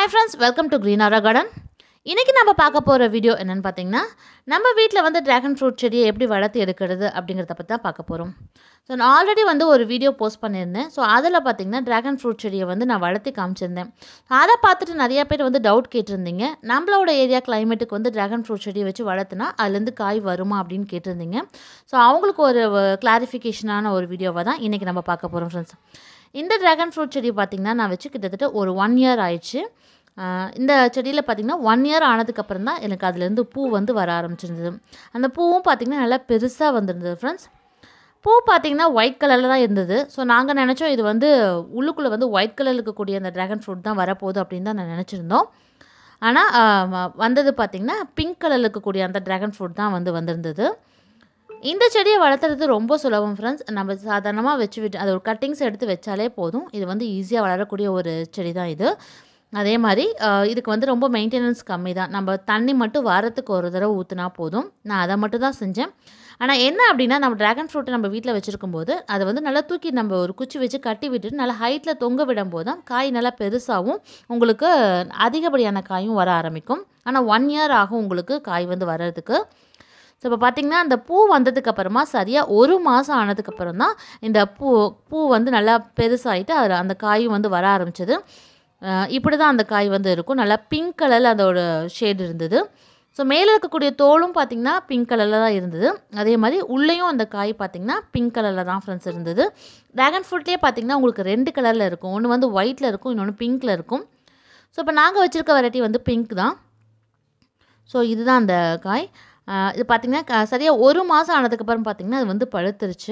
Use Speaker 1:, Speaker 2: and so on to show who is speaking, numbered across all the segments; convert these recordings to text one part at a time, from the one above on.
Speaker 1: hi friends welcome to Greenara garden இன்றைக்கி நம்ம பார்க்க போகிற வீடியோ என்னென்னு பார்த்தீங்கன்னா நம்ம வீட்டில் வந்து ட்ராகன் ஃப்ரூட் செடியை எப்படி வளர்த்து எடுக்கிறது அப்படிங்கிறத பற்றி தான் பார்க்க போகிறோம் ஸோ நான் ஆல்ரெடி வந்து ஒரு வீடியோ போஸ்ட் பண்ணியிருந்தேன் ஸோ அதில் பார்த்தீங்கன்னா ட்ராகன் ஃப்ரூட் செடியை வந்து நான் வளர்த்தி காமிச்சிருந்தேன் அதை பார்த்துட்டு நிறைய பேர் வந்து டவுட் கேட்டிருந்தீங்க நம்மளோட ஏரியா கிளைமேட்டுக்கு வந்து ட்ராகன் ஃப்ரூட் செடியை வச்சு வளர்த்துனா அதுலேருந்து காய் வருமா அப்படின்னு கேட்டிருந்தீங்க ஸோ அவங்களுக்கு ஒரு கிளாரிஃபிகேஷனான ஒரு வீடியோவை தான் இன்றைக்கி நம்ம பார்க்க போகிறோம் ஃப்ரெண்ட்ஸ் இந்த ட்ராகன் ஃப்ரூட் செடி பார்த்திங்கன்னா நான் வச்சு கிட்டத்தட்ட ஒரு ஒன் இயர் ஆயிடுச்சு ஆஹ் இந்த செடியில் பார்த்திங்கன்னா ஒன் இயர் ஆனதுக்கப்புறம் தான் எனக்கு அதுலேருந்து பூ வந்து வர ஆரம்பிச்சிருந்தது அந்த பூவும் பார்த்திங்கன்னா நல்லா பெருசாக வந்திருந்தது ஃப்ரெண்ட்ஸ் பூ பார்த்திங்கன்னா ஒயிட் கலரில் தான் இருந்தது ஸோ நாங்கள் நினச்சோம் இது வந்து உள்ளுக்குள்ளே வந்து ஒயிட் கலரில் இருக்கக்கூடிய அந்த ட்ராகன் ஃப்ரூட் தான் வரப்போகுது அப்படின்னு தான் நான் நினச்சிருந்தோம் ஆனால் வந்தது பார்த்திங்கன்னா பிங்க் கலரில் இருக்கக்கூடிய அந்த ட்ராகன் ஃப்ரூட் தான் வந்து வந்திருந்தது இந்த செடியை வளர்த்துறது ரொம்ப சுலபம் ஃப்ரெண்ட்ஸ் நம்ம சாதாரணமாக வச்சு விட்டு அது ஒரு கட்டிங்ஸ் எடுத்து வச்சாலே போதும் இது வந்து ஈஸியாக வளரக்கூடிய ஒரு செடி தான் இது அதே மாதிரி அஹ், இதுக்கு வந்து ரொம்ப மெயின்டெனன்ஸ் கம்மி தான் நம்ம தண்ணி மட்டும் வாரத்துக்கு ஒரு தடவை ஊற்றினா போதும் நான் அதை மட்டும் தான் செஞ்சேன் ஆனால் என்ன அப்படின்னா நம்ம ட்ராகன் ஃப்ரூட்டை நம்ம வீட்டில் வச்சுருக்கும் போது அதை வந்து நல்லா தூக்கி நம்ம ஒரு குச்சி வச்சு கட்டி விட்டுட்டு நல்லா ஹைட்டில் தொங்க விடும் போது தான் காய் நல்லா பெருசாகவும் உங்களுக்கு அதிகப்படியான காயும் வர ஆரம்பிக்கும் ஆனால் ஒன் இயர் ஆகும் உங்களுக்கு காய் வந்து வர்றதுக்கு ஸோ இப்போ பார்த்தீங்கன்னா அந்த பூ வந்ததுக்கு அப்புறமா சரியாக ஒரு மாதம் ஆனதுக்கப்புறம் தான் இந்த பூ பூ வந்து நல்லா பெருசாகிட்டு அதில் அந்த காயும் வந்து வர ஆரம்பிச்சது இப்படி தான் அந்த காய் வந்து இருக்கும் நல்லா பிங்க் கலரில் அதோட ஷேட் இருந்தது ஸோ மேலே இருக்கக்கூடிய தோலும் பார்த்திங்கன்னா பிங்க் கலரில் தான் இருந்தது அதே மாதிரி உள்ளேயும் அந்த காய் பார்த்திங்கன்னா பிங்க் கலரில் தான் ஃப்ரெண்ட்ஸ் இருந்தது ட்ராகன் ஃப்ரூட்லேயே பார்த்திங்கன்னா உங்களுக்கு ரெண்டு கலரில் இருக்கும் ஒன்று வந்து ஒயிட்டில் இருக்கும் இன்னொன்று பிங்க்கில் இருக்கும் ஸோ இப்போ நாங்கள் வச்சுருக்க வெரைட்டி வந்து பிங்க் தான் ஸோ இதுதான் அந்த காய் ஆஹ் இது பார்த்திங்கன்னா சரியாக ஒரு மாதம் ஆனதுக்கப்புறம் பார்த்திங்கன்னா அது வந்து பழுத்துருச்சு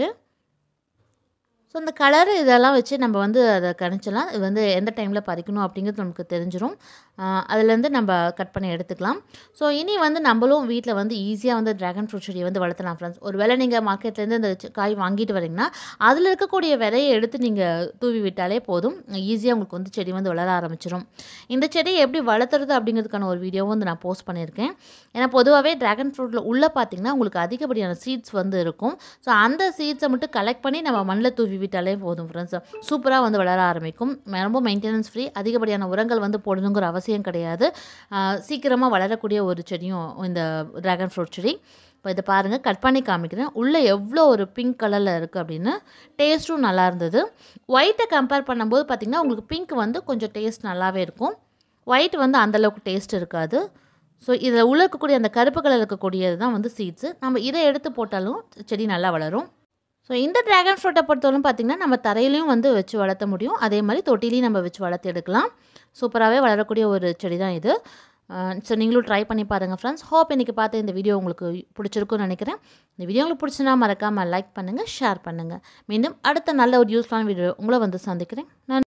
Speaker 1: ஸோ இந்த கலர் இதெல்லாம் வச்சு நம்ம வந்து அதை கணிச்சலாம் இது வந்து எந்த டைமில் பறிக்கணும் அப்படிங்கிறது நமக்கு தெரிஞ்சிடும் ஆஹ் அதுலேருந்து நம்ம கட் பண்ணி எடுத்துக்கலாம் ஸோ இனி வந்து நம்மளும் வீட்டில் வந்து ஈஸியாக வந்து ட்ராகன் ஃப்ரூட் செடியை வந்து வளர்த்தலாம் ஃப்ரெண்ட்ஸ் ஒரு வேளை நீங்கள் மார்க்கெட்லேருந்து இந்த செ- காய் வாங்கிட்டு வரீங்கன்னா அதில் இருக்கக்கூடிய விதையை எடுத்து நீங்கள் தூவி விட்டாலே போதும் ஈஸியாக உங்களுக்கு வந்து செடி வந்து வளர ஆரம்பிச்சிடும் இந்த செடியை எப்படி வளர்த்துறது அப்படிங்கிறதுக்கான ஒரு வீடியோவும் வந்து நான் போஸ்ட் பண்ணியிருக்கேன் ஏன்னா பொதுவாகவே ட்ராகன் ஃப்ரூட்டில் உள்ளே பார்த்தீங்கன்னா உங்களுக்கு அதிகப்படியான சீட்ஸ் வந்து இருக்கும் ஸோ அந்த சீட்ஸை மட்டும் கலெக்ட் பண்ணி நம்ம மண்ணில் தூவி விட்டாலே போதும் ஃப்ரெண்ட்ஸ் சூப்பராக வந்து வளர ஆரம்பிக்கும் ம- ரொம்ப மெயின்டெனன்ஸ் ஃப்ரீ அதிகப்படியான உரங்கள் வந்து போடணுங்கிற அவசியம் கிடையாது சீக்கிரமாக வளரக்கூடிய ஒரு செடியும் இந்த ட்ராகன் ஃப்ரூட் செடி இப்போ இதை பாருங்கள் கட் பண்ணி காமிக்கிறேன் உள்ளே எவ்வளோ ஒரு பிங்க் கலரில் இருக்குது அப்படின்னு டேஸ்ட்டும் நல்லா இருந்தது ஒயிட்டை கம்பேர் பண்ணும்போது பார்த்திங்கன்னா உங்களுக்கு பிங்க் வந்து கொஞ்சம் டேஸ்ட் நல்லாவே இருக்கும் ஒயிட் வந்து அந்தளவுக்கு டேஸ்ட் இருக்காது ஸோ இதில் உள்ள இருக்கக்கூடிய அந்த கருப்பு கலர் இருக்கக்கூடியது தான் வந்து சீட்ஸு நம்ம இதை எடுத்து போட்டாலும் செடி நல்லா வளரும் ஸோ இந்த ட்ராகன் ஃப்ரூட்டை பொறுத்தவரைக்கும் பார்த்திங்கன்னா நம்ம தரையிலையும் வந்து வச்சு வளர்த்த முடியும் அதே மாதிரி தொட்டிலையும் நம்ம வச்சு வளர்த்து எடுக்கலாம் சூப்பராகவே வளரக்கூடிய ஒரு செடி தான் இது ஸோ நீங்களும் ட்ரை பண்ணி பாருங்கள் ஃப்ரெண்ட்ஸ் ஹோப் இன்றைக்கி பார்த்த இந்த வீடியோ உங்களுக்கு பிடிச்சிருக்கும்னு நினைக்கிறேன் இந்த வீடியோ உங்களுக்கு பிடிச்சுன்னா மறக்காமல் லைக் பண்ணுங்கள் ஷேர் பண்ணுங்கள் மீண்டும் அடுத்த நல்ல ஒரு யூஸ்ஃபுல்லான வீடியோ உங்களை வந்து சந்திக்கிறேன் நன்றி